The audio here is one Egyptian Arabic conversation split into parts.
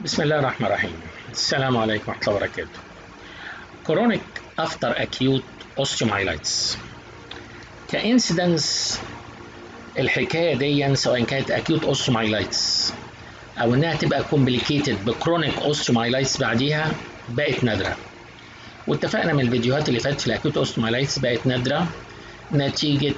بسم الله الرحمن الرحيم السلام عليكم ورحمة الله وبركاته chronic after acute osteomyelitis كإنسيدنس الحكاية دي سواء كانت acute osteomyelitis أو إنها تبقى complicated بكرونيك osteomyelitis بعديها بقت نادرة واتفقنا من الفيديوهات اللي فاتت في الاكيوت اوستومايلايتس بقت نادرة نتيجة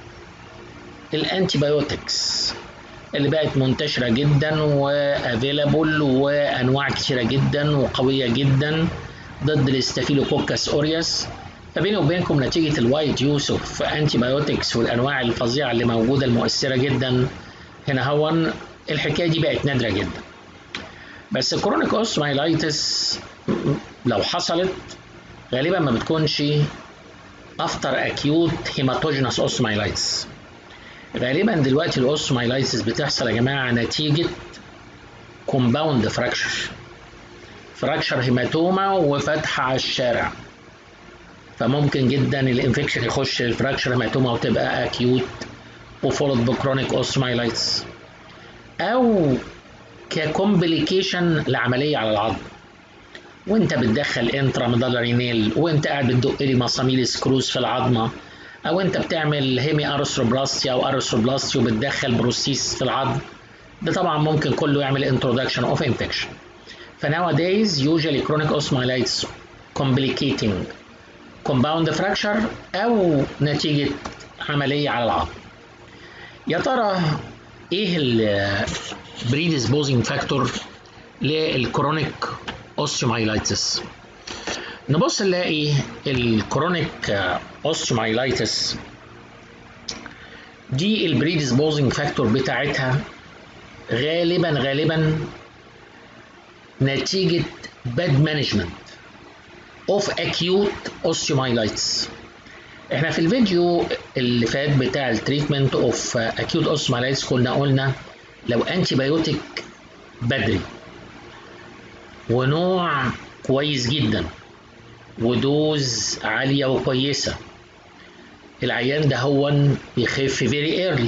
الانتيبيوتكس اللي بقت منتشرة جدا وافيلابل وانواع كتيرة جدا وقوية جدا ضد الاستافيلوكوكس اوريوس فبيني وبينكم نتيجة الوايد يوز اوف انتيبيوتكس والانواع الفظيعة اللي موجودة المؤثرة جدا هنا هون الحكاية دي بقت نادرة جدا بس كرونيك اوستومايلايتس لو حصلت غالبا ما بتكونش افتر اكيوت هيماتوجينس اوستومايلايتس غالبا دلوقتي الاوستومايلايتس بتحصل يا جماعه نتيجه كومباوند فراكشر فراكشر هيماتوما وفتحه على الشارع فممكن جدا الانفكشن يخش الفراكشر هيماتوما وتبقى اكيوت وفولد بكرونيك اوستومايلايتس او ككومبليكيشن لعمليه على العظم وانت بتدخل انترا ميدالري نيل وانت قاعد بتدق لي مسامير سكروز في العظمه او انت بتعمل هيمي ارثروبلاستي او ارثروبلاستي وبتدخل بروسيس في العظم ده طبعا ممكن كله يعمل انترودكشن اوف انفكشن فناوادايز usually chronic osteomyelitis complicating compound fracture او نتيجه عمليه على العظم يا ترى ايه البريديسبوزنج فاكتور للكرونيك اوستيومايلايتس نبص نلاقي الكرونيك اوستيومايلايتس دي البريديسبوزنج فاكتور بتاعتها غالبا غالبا نتيجة باد مانجمنت اوف اكيوت اوستيومايلايتس احنا في الفيديو اللي فات بتاع التريتمنت اوف اكيوت اوستيومايلايتس كنا قلنا لو انتي بايوتيك بدري ونوع كويس جدا ودوز عالية وكويسة العيان ده هو بيخف فيري ايرلي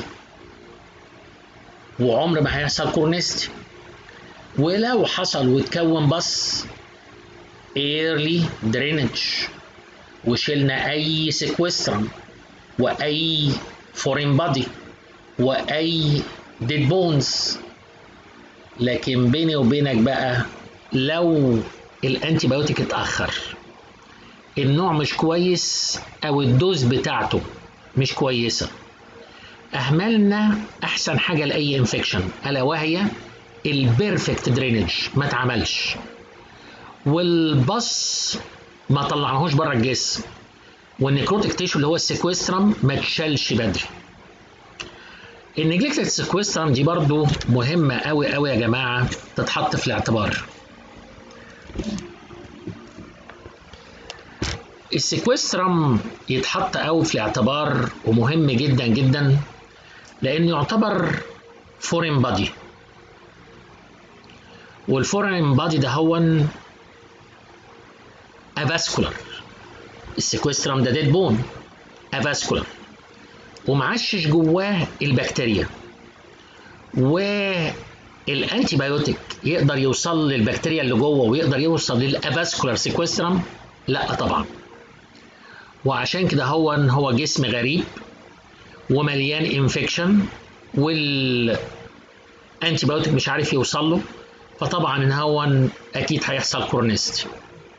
وعمر ما هيحصل كورنيستي ولو حصل وتكون بس ايرلي درينج وشلنا اي سيكوسترم واي فورين بادي واي ديد بونز لكن بيني وبينك بقى لو الانتي بايوتيك اتاخر النوع مش كويس او الدوز بتاعته مش كويسه اهملنا احسن حاجه لاي انفكشن الا وهي البيرفكت درينج ما اتعملش والبص ما طلعناهوش بره الجسم والنيكروتيك تيشو اللي هو السيكوسترم ما اتشالش بدري النجلكتد سيكوسترم دي برضو مهمة قوي قوي يا جماعة تتحط في الاعتبار السيكوسترم يتحط قوي في الاعتبار ومهم جدا جدا لانه يعتبر فورين بادي والفورين بادي ده هو افاسكولار السيكوسترم ده ديد بون افاسكولار ومعشش جواه البكتيريا والانتي بايوتيك يقدر يوصل للبكتيريا اللي جوه ويقدر يوصل للافاسكولار سيكوسترم لا طبعا وعشان كده هو هو جسم غريب ومليان انفكشن والانتي بايوتيك مش عارف يوصل له فطبعا ان هو اكيد هيحصل كورنيستي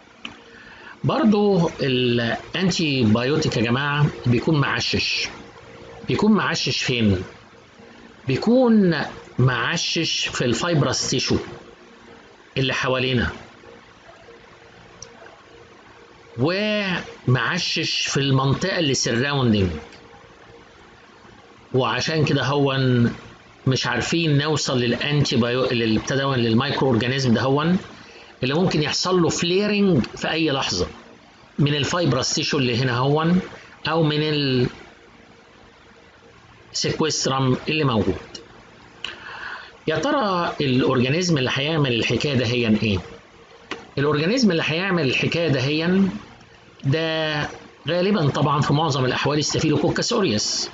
برضو الانتي بايوتيك يا جماعه بيكون معشش بيكون معشش فين بيكون معشش في الفايبرس تيشو اللي حوالينا ومعشش في المنطقة اللي سراوندنج وعشان كده هو مش عارفين نوصل للانتي بايو اللي ابتدى للمايكرو اورجانيزم ده هو اللي ممكن يحصل له فليرنج في اي لحظه من الفايبرس تيشو اللي هنا هو او من السيكوسترم اللي موجود يا ترى الاورجانيزم اللي هيعمل الحكايه ده هي ايه الاورجانيزم اللي هيعمل الحكايه ده هي ده غالبا طبعا في معظم الاحوال ستافيلوكوكس اوريوس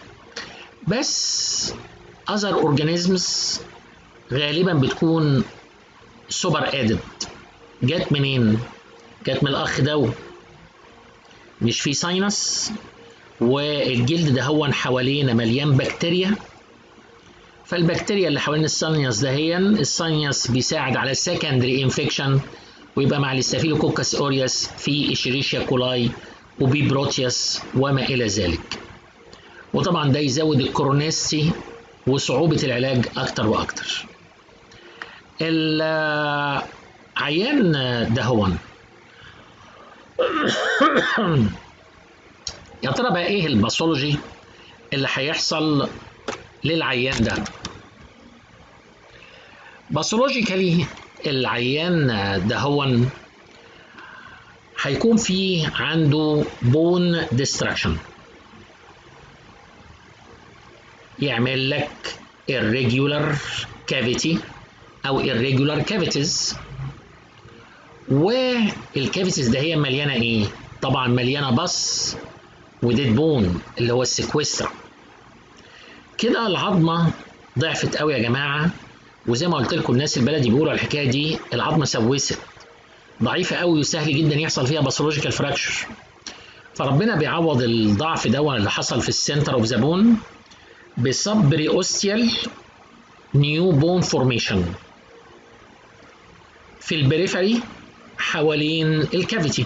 بس other organisms غالبا بتكون سوبر ادد جت منين جت من الاخ دو مش في ساينس والجلد ده هو حوالينا مليان بكتيريا فالبكتيريا اللي حوالين الساينس دهيا الساينس بيساعد على السكندري انفكشن ويبقى مع الاستافيلوكوكس اوريوس في اشيريشيا كولاي وبيبروتياس وما الى ذلك وطبعا ده يزود الكورونيستي وصعوبة العلاج أكتر وأكتر العيان ده هو يا ترى بقى ايه الباثولوجي اللي هيحصل للعيان ده باثولوجيكالي العيان ده هو هيكون فيه عنده بون ديستراكشن يعمل لك irregular cavity او irregular cavities والكافيتيز ده هي مليانه ايه؟ طبعا مليانه بص وديد بون اللي هو السكويسترا كده العظمه ضعفت قوي يا جماعه وزي ما قلت لكم الناس البلدي بيقولوا على الحكايه دي العظمه سوست ضعيفه قوي وسهل جدا يحصل فيها باثولوجيكال فراكشر فربنا بيعوض الضعف ده اللي حصل في السنتر اوف ذا بون بسبري اوستيال نيو بون فورميشن في البريفري حوالين الكافيتي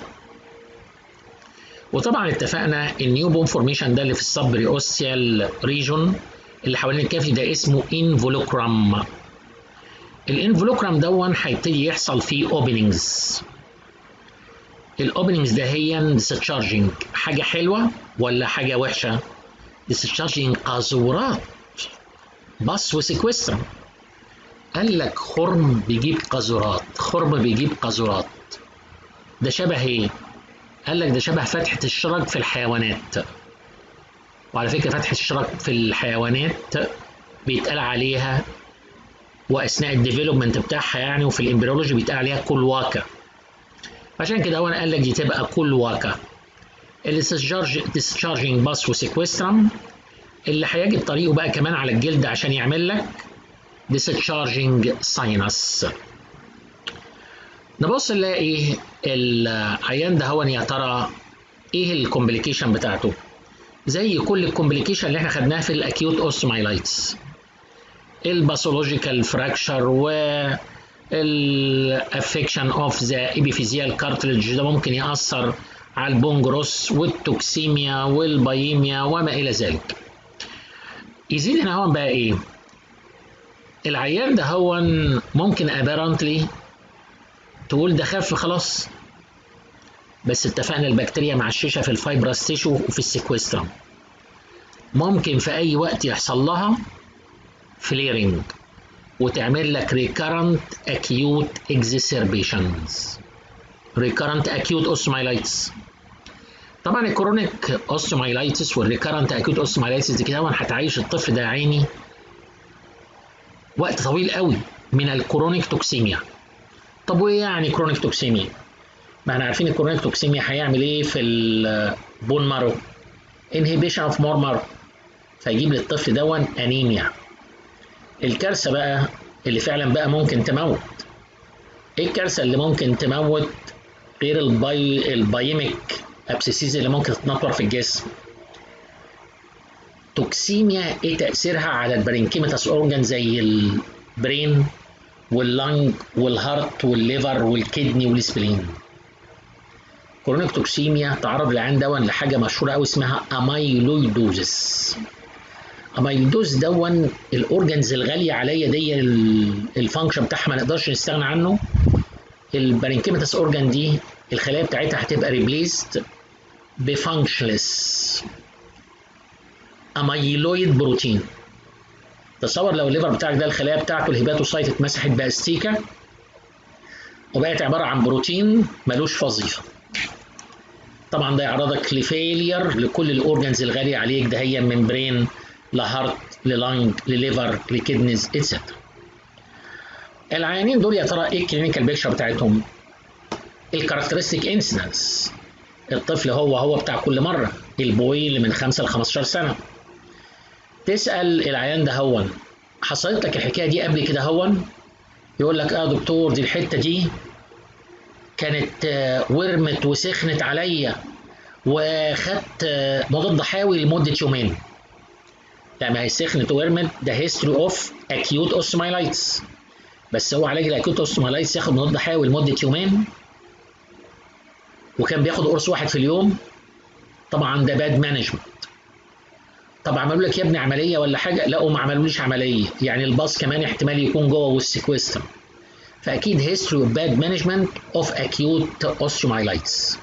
وطبعا اتفقنا النيو بون فورميشن ده اللي في السبري اوستيال ريجون اللي حوالين الكافيتي ده اسمه انفولوكرام الانفولوكرام دون هيبتدي يحصل فيه اوبننجز الاوبننجز ده هي ديسشارجنج حاجه حلوه ولا حاجه وحشه ديسشارجنج قاذورات بص وسيكوسترا قال لك خرم بيجيب قاذورات خرم بيجيب قاذورات ده شبه ايه قال لك ده شبه فتحة الشرج في الحيوانات وعلى فكرة فتحة الشرج في الحيوانات بيتقال عليها واثناء الديفلوبمنت بتاعها يعني وفي الامبريولوجي بيتقال عليها كلواكا عشان كده هو قال لك دي تبقى كلواكا الديسشارجنج باس وسيكوسترم اللي هيجي طريقه بقى كمان على الجلد عشان يعمل لك discharging sinus نبص نلاقي العيان ده هو يا ترى ايه الكومبليكيشن بتاعته زي كل الكومبليكيشن اللي احنا خدناها في الاكيوت اوستومايلايتس الباثولوجيكال فراكشر و الافكشن اوف ذا ابيفيزيال كارتلج ده ممكن ياثر على البون جروس والتوكسيميا والبايميا وما الى ذلك يزيد هنا هون بقى ايه العيان ده هو ممكن ابارنتلي تقول ده خف خلاص بس اتفقنا البكتيريا معششه في الفايبرس تيشو وفي السيكوسترم ممكن في اي وقت يحصل لها فليرنج وتعمل لك recurrent acute exacerbations recurrent acute osteomyelitis طبعا الكرونيك اوستومايلايتس والريكارنت اكيوت اوستومايلايتس دي كده هتعيش الطفل ده عيني وقت طويل قوي من الكرونيك توكسيميا طب وايه يعني كرونيك توكسيميا ما احنا عارفين الكرونيك توكسيميا هيعمل ايه في البون مارو انهبيشن اوف مور مارو فيجيب للطفل دون انيميا الكارثه بقى اللي فعلا بقى ممكن تموت ايه الكارثه اللي ممكن تموت غير الباي البايميك ابسيسيز اللي ممكن تتنطور في الجسم توكسيميا ايه تاثيرها على البرينكيماتس اورجان زي البرين واللنج والهارت والليفر والكدني والسبلين كرونيك توكسيميا تعرض العيان دون لحاجه مشهوره قوي اسمها اميلويدوزس اميلويدوز دون الاورجنز الغاليه عليا دي الفانكشن بتاعها ما نقدرش نستغنى عنه البرينكيماتس اورجان دي الخلايا بتاعتها هتبقى ريبليست بفانكشنلس اميلويد بروتين تصور لو الليفر بتاعك ده الخلايا بتاعته الهيباتوسايت اتمسحت باستيكا وبقت عباره عن بروتين ملوش وظيفه طبعا ده يعرضك لفيلير لكل الاورجنز الغاليه عليك ده هي من برين لهارت للانج لليفر لكدنز اتسترا العيانين دول يا ترى ايه الكلينيكال بيكشر بتاعتهم الكاركترستيك انسيدنس الطفل هو هو بتاع كل مره البوي اللي من 5 ل 15 سنه تسال العيان ده هون حصلت لك الحكايه دي قبل كده هون يقول لك اه دكتور دي الحته دي كانت آه، ورمت وسخنت عليا وخدت آه، مضاد حيوي لمده يومين لا ما هي سخنت وورمت ده هيستوري اوف اكيوت اوستومايلايتس بس هو علاج الاكيوت اوستومايلايتس ياخد مضاد حيوي لمده يومين وكان بياخد قرص واحد في اليوم طبعا ده باد مانجمنت طب عملوا لك يا ابني عمليه ولا حاجه لا وما عملوليش عمليه يعني الباص كمان احتمال يكون جوه والسيكويستر فاكيد هيستوري اوف باد مانجمنت اوف اكيوت اوستيومايلايتس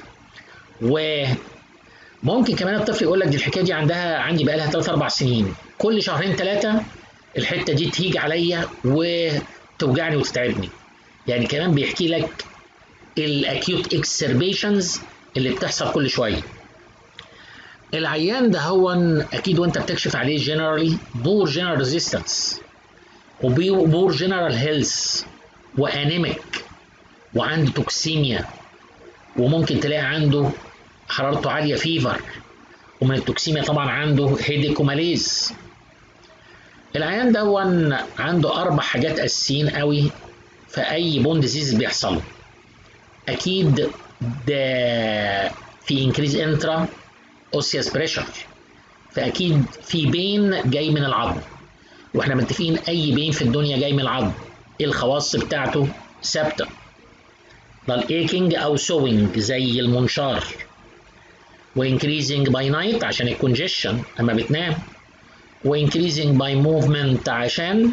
وممكن كمان الطفل يقول لك دي الحكايه دي عندها عندي بقى لها 3 4 سنين كل شهرين ثلاثه الحته دي تيجي عليا وتوجعني وتتعبني يعني كمان بيحكي لك الاكيوت اكسربيشنز اللي بتحصل كل شويه العيان ده هو اكيد وانت بتكشف عليه جنرالي بور جنرال ريزيستنس وبور جنرال هيلث وانيميك وعنده توكسيميا وممكن تلاقي عنده حرارته عاليه فيفر ومن التوكسيميا طبعا عنده هيديك وماليز العيان ده عنده اربع حاجات اساسيين قوي في اي بون ديزيز بيحصل اكيد ده في انكريز انترا اوسياس بريشر فاكيد في بين جاي من العظم واحنا متفقين اي بين في الدنيا جاي من العظم ايه الخواص بتاعته ثابته ده الايكينج او سوينج زي المنشار وانكريزنج باي نايت عشان الكونجيشن اما بتنام وانكريزنج باي موفمنت عشان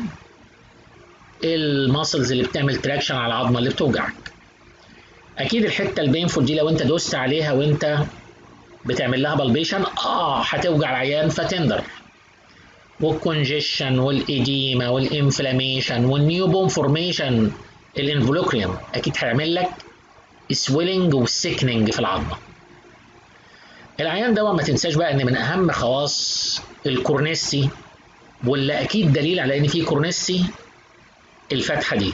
الماسلز اللي بتعمل تراكشن على العظمه اللي بتوجعك اكيد الحته البينفول دي لو انت دوست عليها وانت بتعمل لها بالبيشن اه هتوجع العيان فتندر والكونجيشن والايديما والانفلاميشن والنيوبون فورميشن الانفلوكريوم اكيد هيعمل لك سويلنج وسيكننج في العظمه العيان ده ما تنساش بقى ان من اهم خواص الكورنيسي واللي اكيد دليل على ان في كورنيسي الفتحه دي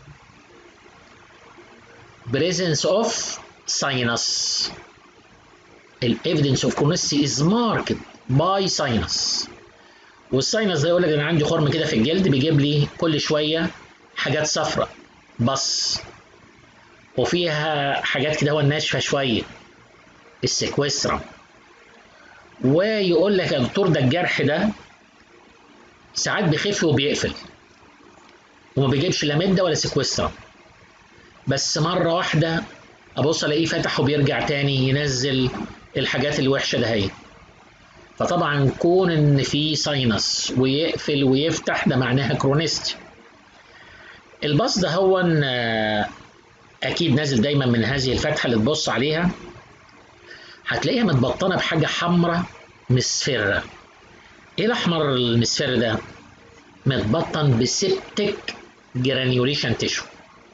presence of sinus الايفيدنس اوف كورنيسي از ماركت باي ساينس والساينس ده يقول لك انا عندي خرم كده في الجلد بيجيب لي كل شويه حاجات صفراء بص وفيها حاجات كده هو ناشفه شويه السيكوسترا ويقول لك يا دكتور ده الجرح ده ساعات بيخف وبيقفل وما بيجيبش لا مده ولا سيكوسترا بس مره واحده ابص الاقيه فتح وبيرجع تاني ينزل الحاجات الوحشه ده هي فطبعا كون ان في ساينس ويقفل ويفتح ده معناها كرونيستي الباص ده هو اكيد نازل دايما من هذه الفتحه اللي تبص عليها هتلاقيها متبطنه بحاجه حمراء مصفره ايه الاحمر المصفر ده متبطن بسبتك جرانيوليشن تيشو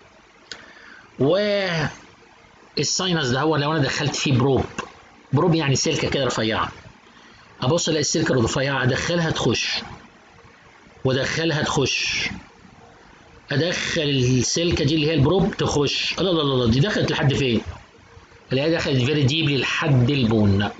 والساينس ده هو لو انا دخلت فيه بروب بروب يعني سلكه كده رفيعه ابص الاقي السلكه الرفيعه ادخلها تخش وادخلها تخش ادخل السلكه دي اللي هي البروب تخش لا لا لا دي دخلت لحد فين؟ الاقيها دخلت فيري ديبلي لحد البون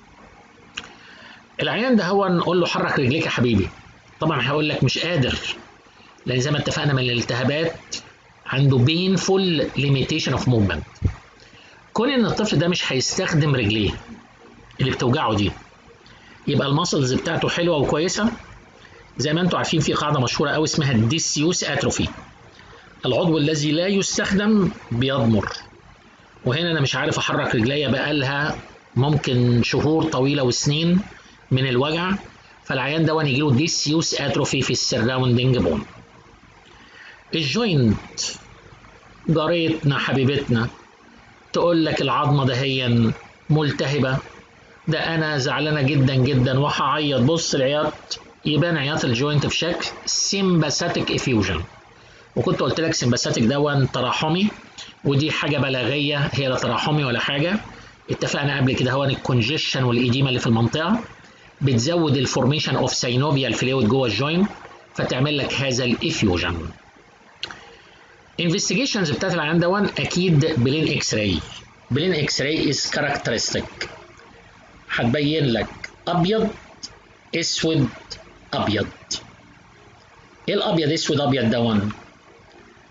العيان ده هو نقول له حرك رجليك يا حبيبي طبعا هيقول لك مش قادر لان زي ما اتفقنا من الالتهابات عنده بينفول ليميتيشن اوف موفمنت كون ان الطفل ده مش هيستخدم رجليه اللي بتوجعه دي يبقى الماسلز بتاعته حلوه وكويسه زي ما انتم عارفين في قاعده مشهوره قوي اسمها الديسيوس اتروفي العضو الذي لا يستخدم بيضمر وهنا انا مش عارف احرك رجليا بقالها ممكن شهور طويله وسنين من الوجع فالعيان ده يجي له ديسيوس اتروفي في السراوندنج بون الجوينت جارتنا حبيبتنا تقول لك العظمه دهيا ملتهبه ده انا زعلانه جدا جدا وهعيط بص العياط يبان عياط الجوينت في شكل سيمباثيك افيوجن وكنت قلت لك سيمباثيك دون تراحمي ودي حاجه بلاغيه هي لا تراحمي ولا حاجه اتفقنا قبل كده هو الكونجيشن والايديما اللي في المنطقه بتزود الفورميشن اوف سينوفيال فلويد جوه الجوينت فتعمل لك هذا الافيوجن انفستيجيشنز بتاعت العيان دون اكيد بلين اكس راي بلين اكس راي از كاركترستيك هتبين لك ابيض اسود ابيض ايه الابيض اسود ابيض دون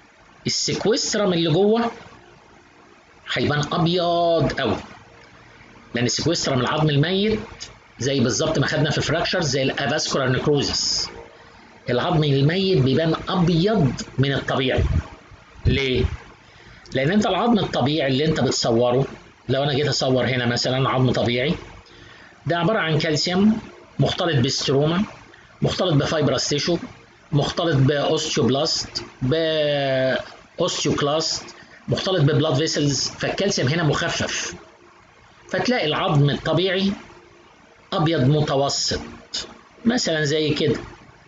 السكويسترم اللي جوه هيبان ابيض قوي لان السكويسترم العظم الميت زي بالظبط ما خدنا في فراكشر زي الافاسكولار نكروزس العظم الميت بيبان ابيض من الطبيعي ليه لان انت العظم الطبيعي اللي انت بتصوره لو انا جيت اصور هنا مثلا عظم طبيعي ده عباره عن كالسيوم مختلط بالستروما مختلط بفايبرس تيشو مختلط باوستيوبلاست باوستيوكلاست مختلط ببلاد فيسلز فالكالسيوم هنا مخفف فتلاقي العظم الطبيعي ابيض متوسط مثلا زي كده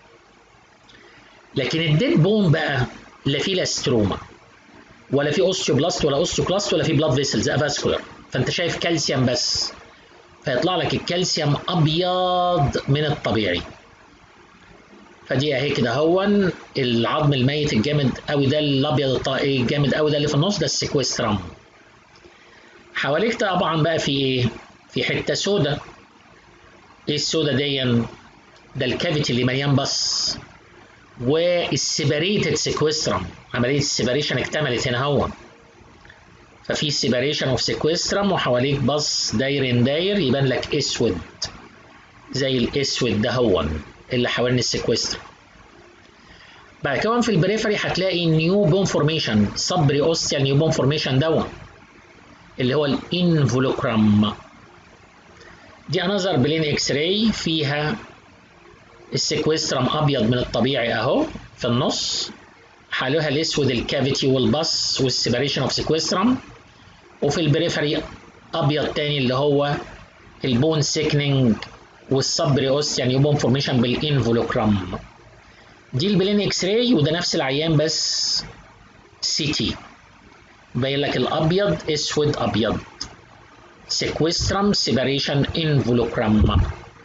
لكن الديد بون بقى لا فيه لا ستروما ولا فيه اوستيوبلاست ولا اوستيوكلاست ولا فيه بلاد فيسلز افاسكولار فانت شايف كالسيوم بس فيطلع لك الكالسيوم ابيض من الطبيعي فدي اهي كده هون العظم الميت الجامد قوي ده الابيض الجامد قوي ده اللي في النص ده السيكويسترام حواليك طبعا بقى في ايه في حته سودا ايه السودا دي ده الكافيتي اللي مليان بص والسيبريتد سيكويسترام عمليه السيبريشن اكتملت هنا هون ففي سيبريشن اوف سيكويسترام وحواليك بص داير داير يبان لك اسود زي الاسود ده هون اللي حوالين السيكويسترام بعد كده في البريفري هتلاقي نيو بون فورميشن صبري اوستيال نيو بون فورميشن دون اللي هو الانفولوكرام دي انظر بلين اكس راي فيها السيكويسترم ابيض من الطبيعي اهو في النص حالها الاسود الكافيتي والبص والسيبريشن اوف سيكويسترم وفي البريفري ابيض تاني اللي هو البون سيكنينج والصبري اوس يعني بون فورميشن بالانفولوكرام دي البلين اكس راي وده نفس العيان بس سي تي باين لك الابيض اسود ابيض سيكويسترم سيبريشن انفولوكرام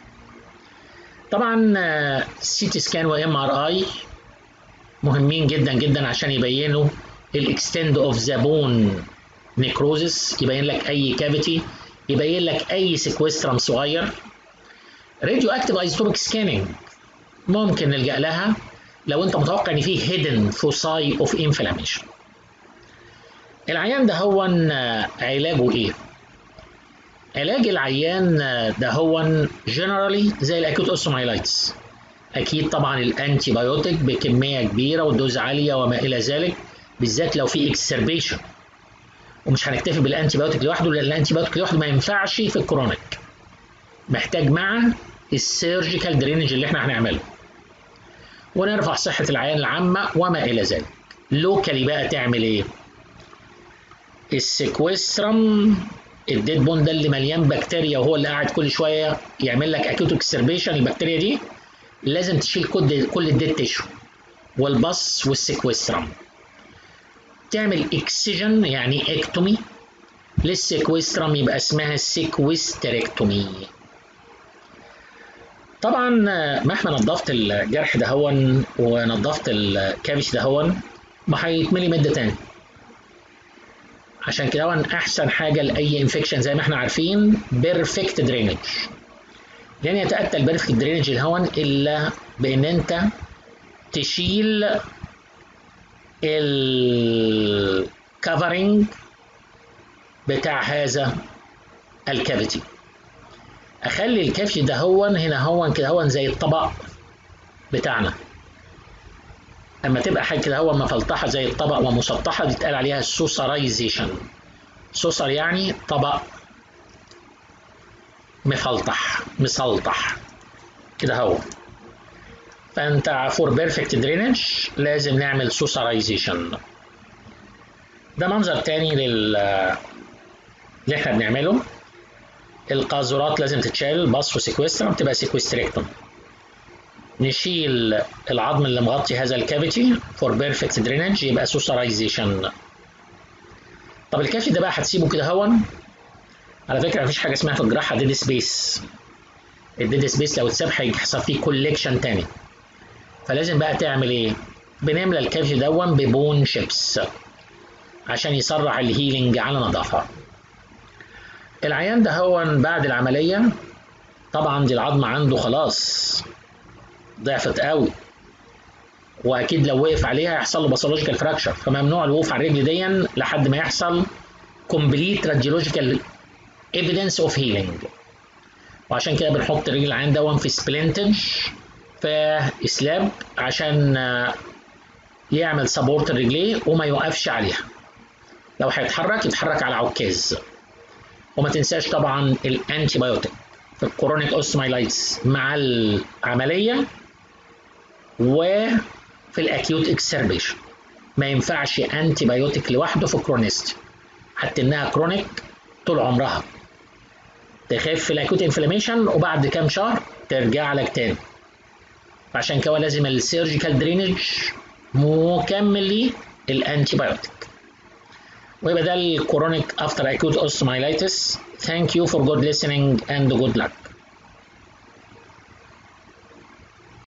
طبعا سي تي سكان وام ار اي مهمين جدا جدا عشان يبينوا الاكستند اوف ذا بون نيكروزس يبين لك اي كافيتي يبين لك اي سيكويسترم صغير راديو اكتيف ايزوتوبيك سكاننج ممكن نلجا لها لو انت متوقع ان فيه هيدن فوساي اوف انفلاميشن العيان ده هو علاجه ايه علاج العيان ده هو جنرالي زي الاكيوت اوستومايلايتس اكيد طبعا الانتي بايوتيك بكميه كبيره ودوز عاليه وما الى ذلك بالذات لو في اكسربيشن ومش هنكتفي بالانتي بايوتيك لوحده لان الانتي بايوتيك لوحده ما ينفعش في الكرونيك محتاج مع السيرجيكال درينج اللي احنا هنعمله ونرفع صحه العيان العامه وما الى ذلك لوكالي بقى تعمل ايه السيكويسترم الديد بون ده اللي مليان بكتيريا وهو اللي قاعد كل شويه يعمل لك اكيوت اكسربيشن البكتيريا دي لازم تشيل كل كل الديد تيشو والبص والسيكويسترم تعمل اكسجن يعني اكتومي للسيكويسترم يبقى اسمها سيكويستريكتومي طبعا مهما نظفت الجرح ده هون ونظفت الكابش ده هون ما هيتملي مده تاني عشان كده هون احسن حاجه لاي انفكشن زي ما احنا عارفين بيرفكت درينج لن يتاتى البيرفكت درينج الهون الا بان انت تشيل الكفرنج بتاع هذا الكافيتي اخلي الكافيتي ده هون هنا هون كده هون زي الطبق بتاعنا اما تبقى حاجه كده هو مفلطحه زي الطبق ومسطحه بيتقال عليها سوسرايزيشن سوسر يعني طبق مفلطح مسلطح كده هو فانت فور بيرفكت درينج لازم نعمل سوسرايزيشن ده منظر تاني لل اللي احنا بنعمله القاذورات لازم تتشال باص وسيكويسترم تبقى سيكويستريكتوم نشيل العظم اللي مغطي هذا الكافيتي فور بيرفكت درينج يبقى سوسرايزيشن طب الكافيتي ده بقى هتسيبه كده هون على فكره مفيش حاجه اسمها في الجراحه ديد سبيس الديد سبيس لو اتساب هيحصل فيه كوليكشن تاني فلازم بقى تعمل ايه بنملى الكافيتي دون ببون شيبس عشان يسرع الهيلينج على نظافه العيان ده هو بعد العمليه طبعا دي العظمه عنده خلاص ضعفت قوي واكيد لو وقف عليها هيحصل له باثولوجيكال فراكشر فممنوع الوقوف على الرجل دي لحد ما يحصل كومبليت راديولوجيكال ايفيدنس اوف هيلينج وعشان كده بنحط الرجل العين دون في سبلنتج في سلاب عشان يعمل سبورت رجليه وما يوقفش عليها لو هيتحرك يتحرك على عكاز وما تنساش طبعا الانتي بايوتيك في الكورونيك اوستومايلايتس مع العمليه وفي الاكيوت اكسربيشن ما ينفعش انتي بايوتيك لوحده في الكرونيست حتى انها كرونيك طول عمرها تخف في الاكيوت انفلاميشن وبعد كام شهر ترجع لك تاني عشان كده لازم السيرجيكال درينج مكمل للانتي بايوتيك ويبقى ده الكورونيك افتر اكيوت اوستومايلايتس ثانك يو فور جود listening and good luck